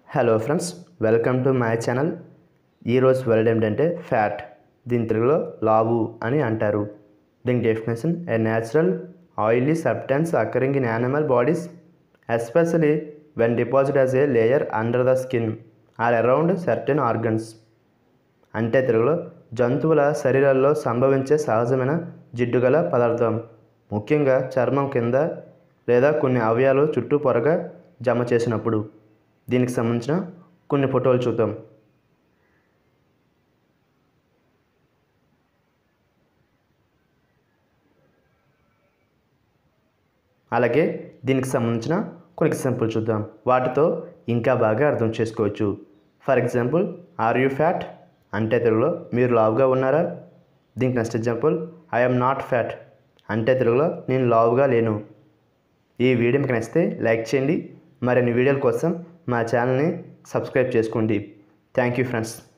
hello friends welcome to my channel ఈరోజు word ఏంటంటే fat దీని తెలుగులో లావు అని అంటారు దీని definition a natural oily substance occurring in animal bodies especially when deposit as a layer under the skin or around certain organs అంటే తెలుగులో జంతువుల శరీరాల్లో సంభవించే సహజమైన జిడ్డుగల పదార్థం ముఖ్యంగా చర్మం కింద లేదా కొన్ని అవయాలు చుట్టూ పొరగా జమ చేసినప్పుడు దీనికి సంబంధించిన కొన్ని ఫోటోలు చూద్దాం అలాగే దీనికి సంబంధించిన కొన్ని ఎగ్జాంపుల్ చూద్దాం వాటితో ఇంకా బాగా అర్థం చేసుకోవచ్చు for example are you fat అంటే తెలుగులో మీరు లావుగా ఉన్నారా దీనికి next example I'm not fat అంటే తెలుగులో నేను లావుగా లేను ఈ వీడియో మీకు నచ్చితే లైక్ చేయండి మరిన్ని వీడియోల కోసం మా ఛానల్ని సబ్స్క్రైబ్ చేసుకోండి థ్యాంక్ యూ ఫ్రెండ్స్